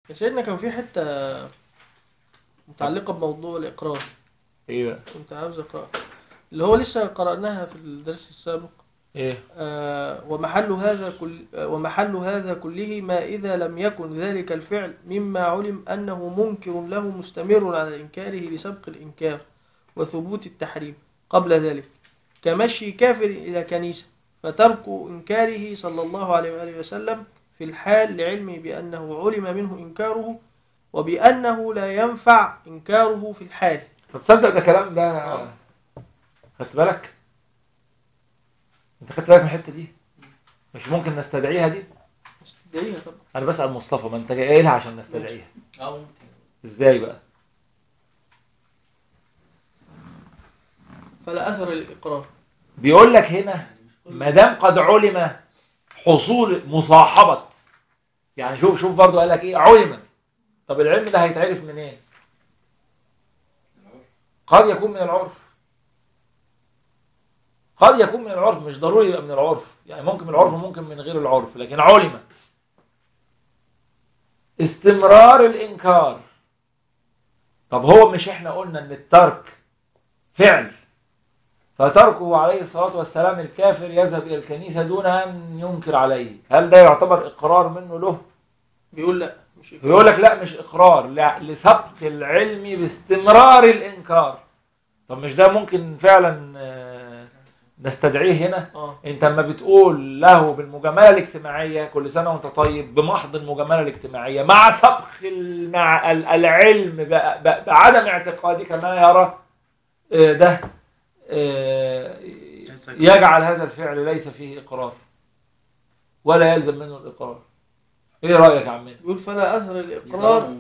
يا سيدنا كان في حتة متعلقة بموضوع الإقرار ايه بقى كنت عاوز أقرأها اللي هو لسه قرأناها في الدرس السابق ايه آه، ومحل هذا كل آه، ومحل هذا كله ما إذا لم يكن ذلك الفعل مما علم أنه منكر له مستمر على إنكاره لسبق الإنكار وثبوت التحريم قبل ذلك كمشي كافر إلى كنيسة فترك إنكاره صلى الله عليه وآله وسلم في الحال لعلمه بأنه علم منه إنكاره وبأنه لا ينفع إنكاره في الحال طب تصدق ده كلام ده آه. خدت بالك انت خدت بالك من الحته دي مش ممكن نستدعيها دي استدعيها طبعا انا بسال مصطفى ما انت جاي لها عشان نستدعيها أو ازاي بقى فلا أثر للإقرار بيقول لك هنا ما دام قد علم حصول مصاحبه يعني شوف شوف برضو قال لك ايه علم طب العلم ده هيتعرف منين قد يكون من العرف قد يكون من العرف مش ضروري يبقى من العرف يعني ممكن من العرف وممكن من غير العرف لكن علم استمرار الإنكار طب هو مش احنا قلنا ان الترك فعل فتركه عليه الصلاة والسلام الكافر يذهب إلى الكنيسة دون أن ينكر عليه هل ده يعتبر إقرار منه له بيقول لا مش إقرار. يقول لك لا مش اقرار لا لسبق العلم باستمرار الانكار طب مش ده ممكن فعلا آه، نستدعيه هنا اه انت لما بتقول له بالمجامله الاجتماعيه كل سنه وانت طيب بمحض المجامله الاجتماعيه مع سبق المع... ال- العلم ب... ب... بعدم اعتقادك ما يرى آه، ده آه، يجعل هذا الفعل ليس فيه اقرار ولا يلزم منه الاقرار ايه رايك يا عمنا يقول فلا أثر الإقرار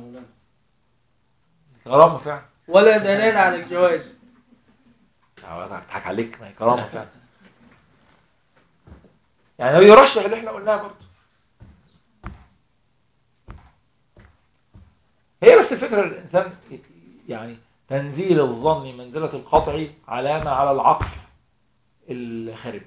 كرامه فعلا ولا دلالة على الجواز اضحك عليك ما هي كرامه فعلا يعني هو يرشح اللي احنا قلناه برضه هي بس الفكره الانسان يعني تنزيل الظن منزله القطع علامه على العقل الخرب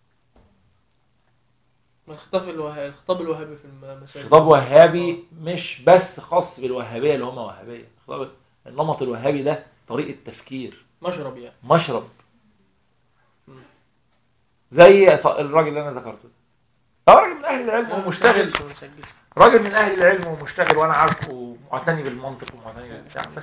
الخطاب الوهابي الخطاب الوهابي في المساجد خطاب وهابي مش بس خاص بالوهابيه اللي هم وهابيه خطاب النمط الوهابي ده طريقه تفكير مشرب يعني مشرب زي ص- الراجل اللي انا ذكرته ده هو راجل من اهل العلم ومشتغل ما نسجلش. راجل من اهل العلم ومشتغل وانا عارفه ومعتني بالمنطق ومعتني بالبتاع بس